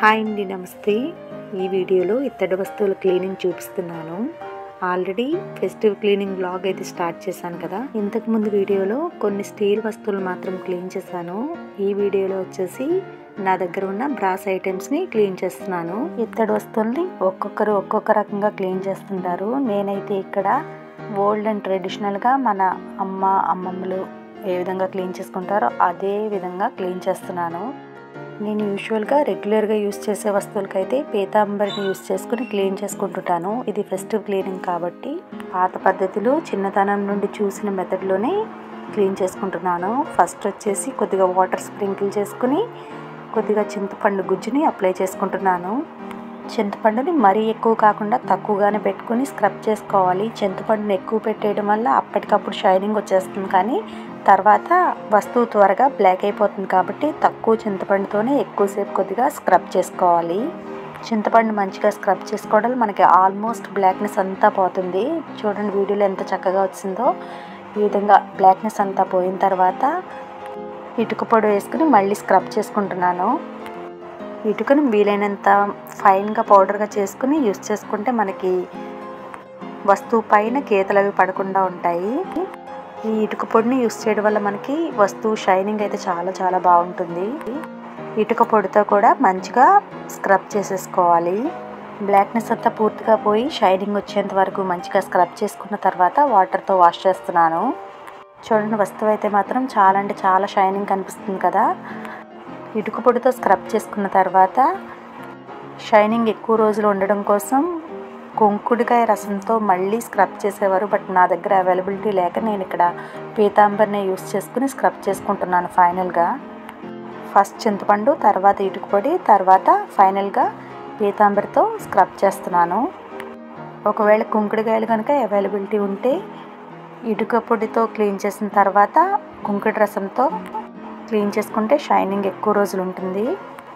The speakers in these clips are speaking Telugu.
హాయ్ అండి నమస్తే ఈ వీడియోలో ఇత్తడి వస్తువుల క్లీనింగ్ చూపిస్తున్నాను ఆల్రెడీ ఫెస్టివ్ క్లీనింగ్ బ్లాగ్ అయితే స్టార్ట్ చేశాను కదా ఇంతకు ముందు వీడియోలో కొన్ని స్టీల్ వస్తువులు మాత్రం క్లీన్ చేశాను ఈ వీడియోలో వచ్చేసి నా దగ్గర ఉన్న బ్రాస్ ఐటమ్స్ని క్లీన్ చేస్తున్నాను ఇత్తడి వస్తువుల్ని ఒక్కొక్కరు ఒక్కొక్క రకంగా క్లీన్ చేస్తుంటారు నేనైతే ఇక్కడ ఓల్డ్ అండ్ ట్రెడిషనల్గా మన అమ్మ అమ్మమ్మలు ఏ విధంగా క్లీన్ చేసుకుంటారో అదే విధంగా క్లీన్ చేస్తున్నాను నేను యూజువల్గా రెగ్యులర్గా యూస్ చేసే వస్తువులకైతే పీతాంబరిని యూస్ చేసుకుని క్లీన్ చేసుకుంటుంటాను ఇది ఫెస్టివ్ క్లీనింగ్ కాబట్టి పాత పద్ధతిలో చిన్నతనం నుండి చూసిన మెథడ్లోనే క్లీన్ చేసుకుంటున్నాను ఫస్ట్ వచ్చేసి కొద్దిగా వాటర్ స్ప్రింకిల్ చేసుకుని కొద్దిగా చింతపండు గుజ్జుని అప్లై చేసుకుంటున్నాను చింతపండుని మరీ ఎక్కువ కాకుండా తక్కువగానే పెట్టుకుని స్క్రబ్ చేసుకోవాలి చింతపండుని ఎక్కువ పెట్టేయడం వల్ల అప్పటికప్పుడు షైనింగ్ వచ్చేస్తుంది కానీ తర్వాత వస్తువు త్వరగా బ్లాక్ అయిపోతుంది కాబట్టి తక్కువ చింతపండుతోనే ఎక్కువసేపు కొద్దిగా స్క్రబ్ చేసుకోవాలి చింతపండు మంచిగా స్క్రబ్ చేసుకోవడం మనకి ఆల్మోస్ట్ బ్లాక్నెస్ అంతా పోతుంది చూడండి వీడియోలో ఎంత చక్కగా వచ్చిందో ఈ విధంగా బ్లాక్నెస్ అంతా పోయిన తర్వాత ఇటుక పొడి వేసుకుని మళ్ళీ స్క్రబ్ చేసుకుంటున్నాను ఇటుకను వీలైనంత ఫైన్గా పౌడర్గా చేసుకుని యూస్ చేసుకుంటే మనకి వస్తువు పైన గీతలు అవి పడకుండా ఉంటాయి ఈ ఇటుక పొడిని యూస్ చేయడం వల్ల మనకి వస్తువు షైనింగ్ అయితే చాలా చాలా బాగుంటుంది ఇటుక పొడితో కూడా మంచిగా స్క్రబ్ చేసేసుకోవాలి బ్లాక్నెస్ అంతా పూర్తిగా పోయి షైనింగ్ వచ్చేంత వరకు మంచిగా స్క్రబ్ చేసుకున్న తర్వాత వాటర్తో వాష్ చేస్తున్నాను చూడండి వస్తువు అయితే మాత్రం చాలా అంటే చాలా షైనింగ్ కనిపిస్తుంది కదా ఇటుక పొడితో స్క్రబ్ చేసుకున్న తర్వాత షైనింగ్ ఎక్కువ రోజులు ఉండడం కోసం కుంకుడికాయ రసంతో మళ్ళీ స్క్రబ్ చేసేవారు బట్ నా దగ్గర అవైలబిలిటీ లేక నేను ఇక్కడ పీతాంబర్ని యూస్ చేసుకుని స్క్రబ్ చేసుకుంటున్నాను ఫైనల్గా ఫస్ట్ చింతపండు తర్వాత ఇటుక పొడి తర్వాత ఫైనల్గా పీతాంబరితో స్క్రబ్ చేస్తున్నాను ఒకవేళ కుంకుడికాయలు కనుక అవైలబిలిటీ ఉంటే ఇటుక పొడితో క్లీన్ చేసిన తర్వాత కుంకుడి రసంతో క్లీన్ చేసుకుంటే షైనింగ్ ఎక్కువ రోజులు ఉంటుంది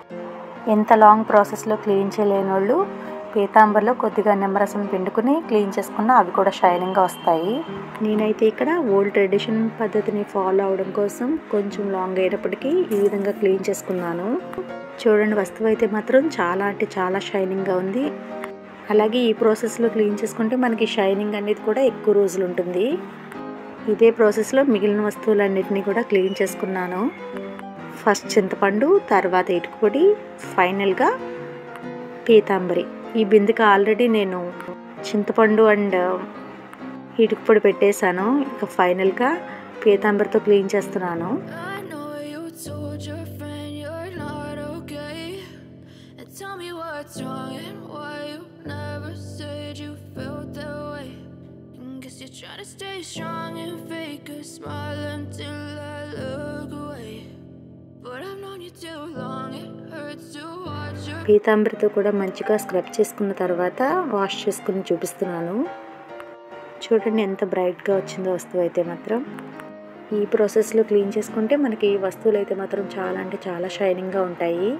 ఎంత లాంగ్ ప్రాసెస్లో క్లీన్ చేయలేని వాళ్ళు పీతాంబర్లో కొద్దిగా నిమ్మరసం పిండుకుని క్లీన్ చేసుకున్న అవి కూడా షైనింగ్గా వస్తాయి నేనైతే ఇక్కడ ఓల్డ్ ట్రెడిషన్ పద్ధతిని ఫాలో అవడం కోసం కొంచెం లాంగ్ అయ్యేటప్పటికీ ఈ విధంగా క్లీన్ చేసుకున్నాను చూడండి వస్తువు అయితే మాత్రం చాలా అంటే చాలా షైనింగ్గా ఉంది అలాగే ఈ ప్రాసెస్లో క్లీన్ చేసుకుంటే మనకి షైనింగ్ అనేది కూడా ఎక్కువ రోజులు ఉంటుంది ఇదే ప్రాసెస్లో మిగిలిన వస్తువులన్నిటినీ కూడా క్లీన్ చేసుకున్నాను ఫస్ట్ చింతపండు తర్వాత ఇటుకపొడి ఫైనల్గా పీతాంబరి ఈ బిందెకి ఆల్రెడీ నేను చింతపండు అండ్ ఇటుకపొడి పెట్టేశాను ఇక ఫైనల్గా పీతాంబరితో క్లీన్ చేస్తున్నాను I know you told your friend you're not okay. And tell me what's wrong and why you never said you felt that way. And guess you're trying to stay strong and fake a smile until I look away. But I've known you too long, it hurts to watch your పీతాంబరితో కూడా మంచిగా స్క్రబ్ చేసుకున్న తర్వాత వాష్ చేసుకుని చూపిస్తున్నాను చూడండి ఎంత బ్రైట్గా వచ్చిందో వస్తువు అయితే మాత్రం ఈ ప్రాసెస్లో క్లీన్ చేసుకుంటే మనకి ఈ వస్తువులు అయితే మాత్రం చాలా అంటే చాలా షైనింగ్గా ఉంటాయి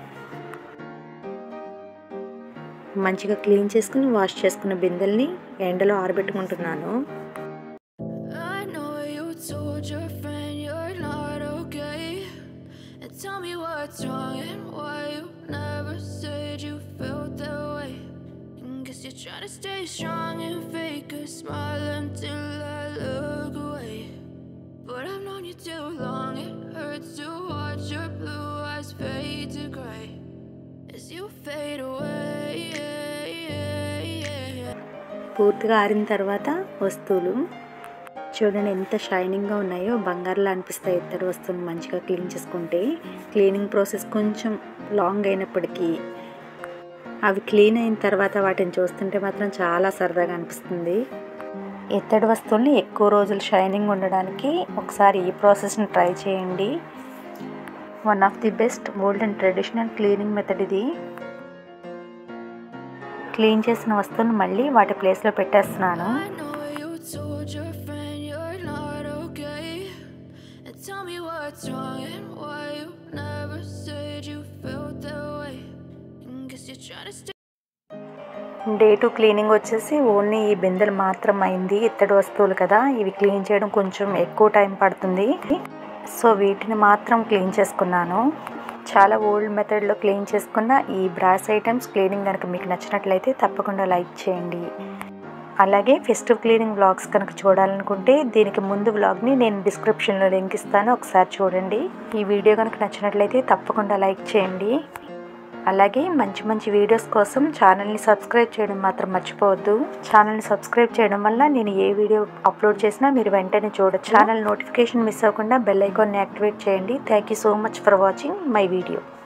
మంచిగా క్లీన్ చేసుకుని వాష్ చేసుకున్న బిందెల్ని ఎండలో ఆరబెట్టుకుంటున్నాను I know you told your friend you're not okay. And tell me what's wrong and why you never said you felt that way. And guess you're trying to stay strong and fake a smile until I look away. But I've known you too long, it hurts to watch your blue eyes fade to gray as you fade away. పూర్తిగా ఆరిన తర్వాత వస్తువులు చూడండి ఎంత షైనింగ్గా ఉన్నాయో బంగారులా అనిపిస్తాయి ఇత్తడి వస్తువులు మంచిగా క్లీన్ చేసుకుంటే క్లీనింగ్ ప్రాసెస్ కొంచెం లాంగ్ అయినప్పటికీ అవి క్లీన్ అయిన తర్వాత వాటిని చూస్తుంటే మాత్రం చాలా సరదాగా అనిపిస్తుంది ఇత్తడి వస్తువుల్ని ఎక్కువ రోజులు షైనింగ్ ఉండడానికి ఒకసారి ఈ ప్రాసెస్ని ట్రై చేయండి one of the best old and traditional cleaning method ఇది క్లీన్ చేసిన వస్తువుని మళ్ళీ వాటి ప్లేస్లో పెట్టేస్తున్నాను I know you told your friend you're not okay. And tell me what's wrong and why you never said you felt that way. And guess you're trying to stay. Day two cleaning వచ్చేసి ఓన్లీ ఈ బిందెలు మాత్రం అయింది ఇత్తడి వస్తువులు కదా ఇవి క్లీన్ చేయడం కొంచెం ఎక్కువ టైం పడుతుంది సో వీటిని మాత్రం క్లీన్ చేసుకున్నాను చాలా ఓల్డ్ మెథడ్లో క్లీన్ చేసుకున్న ఈ బ్రాస్ ఐటమ్స్ క్లీనింగ్ కనుక మీకు నచ్చినట్లయితే తప్పకుండా లైక్ చేయండి అలాగే ఫెస్టివ్ క్లీనింగ్ బ్లాగ్స్ కనుక చూడాలనుకుంటే దీనికి ముందు బ్లాగ్ని నేను డిస్క్రిప్షన్లో లింక్ ఇస్తాను ఒకసారి చూడండి ఈ వీడియో కనుక నచ్చినట్లయితే తప్పకుండా లైక్ చేయండి అలాగే మంచి మంచి వీడియోస్ కోసం ఛానల్ని సబ్స్క్రైబ్ చేయడం మాత్రం మర్చిపోవద్దు ఛానల్ని సబ్స్క్రైబ్ చేయడం వల్ల నేను ఏ వీడియో అప్లోడ్ చేసినా మీరు వెంటనే చూడొచ్చు ఛానల్ నోటిఫికేషన్ మిస్ అవ్వకుండా బెల్ ఐకాన్ని యాక్టివేట్ చేయండి thank you so much for watching my video